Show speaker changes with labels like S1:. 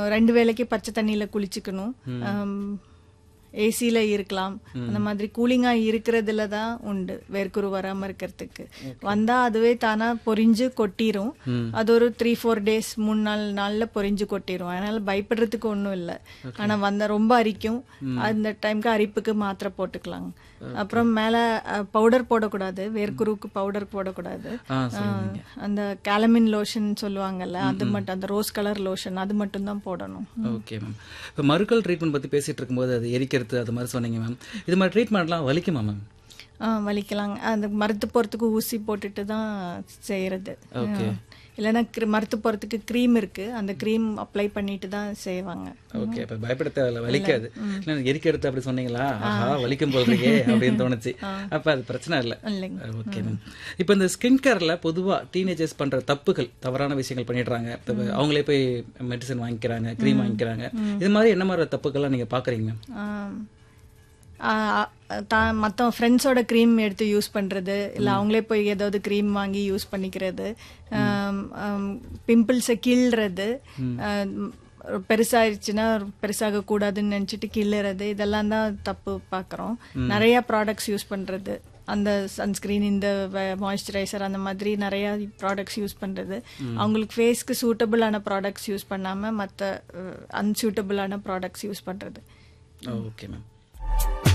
S1: ரெண்டு வேளைக்கு பச்சை தண்ணியில குளிச்சுக்கணும் ஏசியில் இருக்கலாம் அந்த மாதிரி கூலிங்காக இருக்கிறதுல தான் உண்டு வேர்க்குரு வராமல் இருக்கிறதுக்கு வந்தால் அதுவே தானா பொரிஞ்சு கொட்டிரும் அது ஒரு த்ரீ ஃபோர் டேஸ் மூணு நாலு நாளில் பொரிஞ்சு கொட்டிரும் அதனால பயப்படுறதுக்கு ஒன்றும் இல்லை ஆனால் வந்தால் ரொம்ப அரிக்கும் அந்த டைம்க்கு அரிப்புக்கு மாத்திரை போட்டுக்கலாங்க அப்புறம் மேலே பவுடர் போடக்கூடாது வேர்க்குருவுக்கு பவுடர் போடக்கூடாது
S2: ஆ
S1: அஹ், அந்த கேலமின் லோஷன் சொல்லுவாங்கல்ல அது மட்டும் அந்த ரோஸ் கலர் லோஷன் அது மட்டும் தான் போடணும்
S2: ஓகே மேம் இப்போ மறுக்கல் ட்ரீட்மெண்ட் பற்றி பேசிட்டு இருக்கும்போது அது எரிக்கிறது அது மாதிரி சொன்னீங்க மேம் இது மாதிரி ட்ரீட்மெண்ட்லாம் வலிக்குமா மேம்
S1: ஆ வலிக்கலாங்க அந்த மருத்து போகிறதுக்கு ஊசி போட்டுட்டு தான் செய்யறது
S2: Okay.
S1: இல்லைன்னா cre- மருத்து போகிறதுக்கு க்ரீம் இருக்கு அந்த க்ரீம் அப்ளை பண்ணிட்டு தான் செய்வாங்க
S2: ஓகே இப்போ பயப்பட தேவையில்ல வலிக்காது இல்லை எரிக்கிறது அப்படி சொன்னீங்களா ஆஹா வலிக்கும் போல் இருக்கே அப்படின்னு தோணுச்சு அப்போ அது பிரச்சனை இல்லை
S1: இல்லைங்க
S2: ஓகே மேம் இப்போ இந்த ஸ்கின் கேரில் பொதுவாக டீனேஜர்ஸ் பண்ணுற தப்புகள் தவறான விஷயங்கள் பண்ணிடுறாங்க இப்ப அவங்களே போய் மெடிசன் வாங்கிக்கிறாங்க க்ரீம் வாங்கிக்கிறாங்க இது மாதிரி என்ன மாதிரி தப்புக்கள்லாம் நீங்கள் பார்க்குறீங்க மேம்
S1: மற்ற ஃப்ரெண்ட்ஸோட க்ரீம் எடுத்து யூஸ் பண்ணுறது இல்லை அவங்களே போய் ஏதாவது க்ரீம் வாங்கி யூஸ் பண்ணிக்கிறது பிம்பிள்ஸை கிள்றது பெருசாயிருச்சுன்னா பெருசாக கூடாதுன்னு நினச்சிட்டு கிள்ளுறது இதெல்லாம் தான் தப்பு பார்க்குறோம் நிறைய ப்ராடக்ட்ஸ் யூஸ் பண்ணுறது அந்த சன்ஸ்கிரீன் இந்த மாய்ஸ்சரைசர் அந்த மாதிரி நிறைய ப்ராடக்ட்ஸ் யூஸ் பண்ணுறது அவங்களுக்கு ஃபேஸ்க்கு சூட்டபிளான ப்ராடக்ட்ஸ் யூஸ் பண்ணாமல் மற்ற அன்சூட்டபிளான ப்ராடக்ட்ஸ் யூஸ் பண்ணுறது
S2: ஓகே மேம்